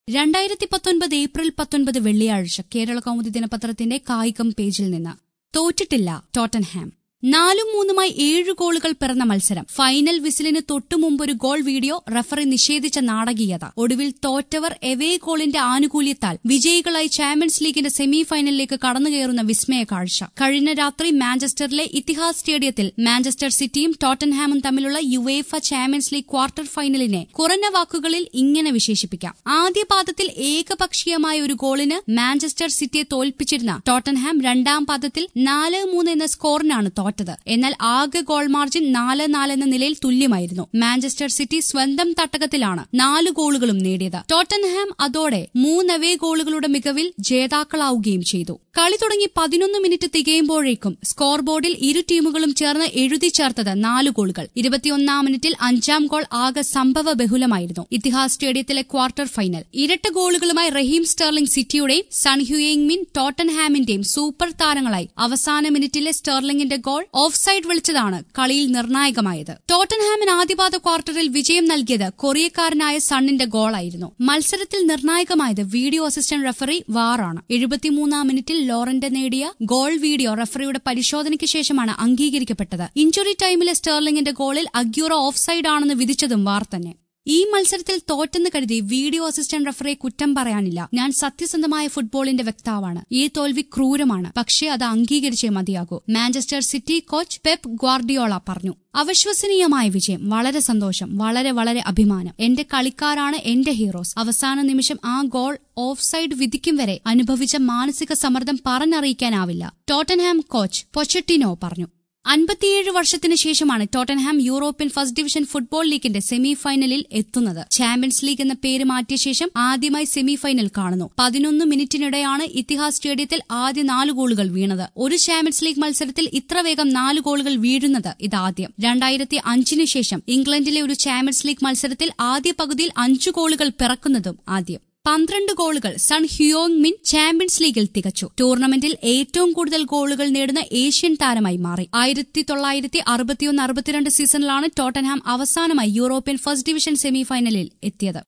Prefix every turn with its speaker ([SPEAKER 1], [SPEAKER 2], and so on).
[SPEAKER 1] രണ്ടായിരത്തി പത്തൊൻപത് ഏപ്രിൽ പത്തൊൻപത് വെള്ളിയാഴ്ച കേരള കൗമുദി ദിനപത്രത്തിന്റെ കായികം പേജിൽ നിന്ന് തോറ്റിട്ടില്ല ടോട്ടൻഹാം നാലും മൂന്നുമായി ഏഴ് ഗോളുകൾ പിറന്ന മത്സരം ഫൈനൽ വിസിലിന് തൊട്ടുമുമ്പ് ഒരു ഗോൾ വീഡിയോ റഫറി നിഷേധിച്ച നാടകീയത ഒടുവിൽ തോറ്റവർ എവേ ഗോളിന്റെ ആനുകൂല്യത്താൽ വിജയികളായി ചാമ്പ്യൻസ് ലീഗിന്റെ സെമി ഫൈനലിലേക്ക് കടന്നുകയറുന്ന വിസ്മയ കാഴ്ച കഴിഞ്ഞ രാത്രി മാഞ്ചസ്റ്ററിലെ ഇത്തിഹാസ് സ്റ്റേഡിയത്തിൽ മാഞ്ചസ്റ്റർ സിറ്റിയും ടോട്ടൻഹാമും തമ്മിലുള്ള യുവേഫ ചാമ്പ്യൻസ് ലീഗ് ക്വാർട്ടർ ഫൈനലിനെ കുറഞ്ഞ വാക്കുകളിൽ ഇങ്ങനെ വിശേഷിപ്പിക്കാം ആദ്യ പാദത്തിൽ ഏകപക്ഷീയമായ ഒരു ഗോളിന് മാഞ്ചസ്റ്റർ സിറ്റിയെ തോൽപ്പിച്ചിരുന്ന ടോട്ടൻഹാം രണ്ടാം പാദത്തിൽ നാല് മൂന്ന് എന്ന സ്കോറിനാണ് തോറ്റത് എന്നാൽ ആകെ ഗോൾ മാർജിൻ നാല് നാല് എന്ന നിലയിൽ തുല്യമായിരുന്നു മാഞ്ചസ്റ്റർ സിറ്റി സ്വന്തം തട്ടകത്തിലാണ് നാല് ഗോളുകളും നേടിയത് ടോട്ടൻഹാം അതോടെ മൂന്നവേ ഗോളുകളുടെ മികവിൽ ജേതാക്കളാവുകയും ചെയ്തു കളി തുടങ്ങി പതിനൊന്ന് മിനിറ്റ് തികയുമ്പോഴേക്കും സ്കോർ ബോർഡിൽ ഇരു ടീമുകളും ചേർന്ന് എഴുതി ചേർത്തത് നാല് ഗോളുകൾ ഇരുപത്തിയൊന്നാം മിനിറ്റിൽ അഞ്ചാം ഗോൾ ആകെ സംഭവ ബഹുലമായിരുന്നു ഇതിഹാസ് സ്റ്റേഡിയത്തിലെ ക്വാർട്ടർ ഫൈനൽ ഇരട്ട ഗോളുകളുമായി റഹീം സ്റ്റെർലിംഗ് സിറ്റിയുടെയും സൺ ഹ്യൂയിങ് മിൻ ടോട്ടൻഹാമിന്റെയും സൂപ്പർ താരങ്ങളായി അവസാന മിനിറ്റിലെ സ്റ്റെർലിംഗിന്റെ ഗോൾ ഓഫ് സൈഡ് വിളിച്ചതാണ് കളിയിൽ നിർണായകമായത് ടോട്ടൻഹാമിന് ആദ്യപാദ ക്വാർട്ടറിൽ വിജയം നൽകിയത് കൊറിയക്കാരനായ സണ്ണിന്റെ ഗോളായിരുന്നു മത്സരത്തിൽ നിർണായകമായത് വീഡിയോ അസിസ്റ്റന്റ് റഫറി വാറാണ് എഴുപത്തിമൂന്നാം മിനിറ്റിൽ ലോറന്റ് നേടിയ ഗോൾ വീഡിയോ റഫറിയുടെ പരിശോധനയ്ക്ക് ശേഷമാണ് അംഗീകരിക്കപ്പെട്ടത് ഇഞ്ചുറി ടൈമിലെ സ്റ്റെർലിംഗിന്റെ ഗോളിൽ അഗ്യൂറ ഓഫ് സൈഡ് ആണെന്ന് വിധിച്ചതും വാർ തന്നെ ഈ മത്സരത്തിൽ തോറ്റെന്ന് കരുതി വീഡിയോ അസിസ്റ്റന്റ് റഫറിയെ കുറ്റം പറയാനില്ല ഞാൻ സത്യസന്ധമായ ഫുട്ബോളിന്റെ വ്യക്താവാണ് ഈ തോൽവി ക്രൂരമാണ് പക്ഷേ അത് അംഗീകരിച്ചേ മതിയാകൂ Manchester City coach Pep Guardiola പറഞ്ഞു അവിശ്വസനീയമായ വിജയം വളരെ സന്തോഷം വളരെ വളരെ അഭിമാനം എന്റെ കളിക്കാരാണ് എന്റെ ഹീറോസ് അവസാന നിമിഷം ആ ഗോൾ ഓഫ് സൈഡ് വിധിക്കും വരെ അനുഭവിച്ച മാനസിക സമ്മർദ്ദം പറഞ്ഞറിയിക്കാനാവില്ല ടോട്ടൻഹാം കോച്ച് പൊച്ചട്ടിനോ പറഞ്ഞു അൻപത്തിയേഴ് വർഷത്തിന് ശേഷമാണ് Tottenham European first division football ലീഗിന്റെ സെമി ഫൈനലിൽ എത്തുന്നത് ചാമ്പ്യൻസ് ലീഗ് എന്ന പേര് മാറ്റിയ ശേഷം ആദ്യമായി സെമി ഫൈനൽ കാണുന്നു പതിനൊന്ന് മിനിറ്റിനിടെയാണ് ഇത്തിഹാസ് സ്റ്റേഡിയത്തിൽ ആദ്യ നാല് ഗോളുകൾ വീണത് ഒരു ചാമ്പ്യൻസ് ലീഗ് മത്സരത്തിൽ ഇത്ര വേഗം നാല് ഗോളുകൾ വീഴുന്നത് ഇതാദ്യം രണ്ടായിരത്തി അഞ്ചിനു ശേഷം ഇംഗ്ലണ്ടിലെ ഒരു ചാമ്പ്യൻസ് ലീഗ് മത്സരത്തിൽ ആദ്യ പകുതിയിൽ അഞ്ചു ഗോളുകൾ പിറക്കുന്നതും ആദ്യം പന്ത്രണ്ട് ഗോളുകൾ സൺ ഹ്യോങ് മിൻ ചാമ്പ്യൻസ് ലീഗിൽ തികച്ചു ടൂർണമെന്റിൽ ഏറ്റവും കൂടുതൽ ഗോളുകൾ നേടുന്ന ഏഷ്യൻ താരമായി മാറി ആയിരത്തി തൊള്ളായിരത്തി അറുപത്തിയൊന്ന് അറുപത്തിരണ്ട് സീസണിലാണ് ടോട്ടൻഹാം അവസാനമായി യൂറോപ്യൻ ഫസ്റ്റ് ഡിവിഷൻ സെമി ഫൈനലിൽ എത്തിയത്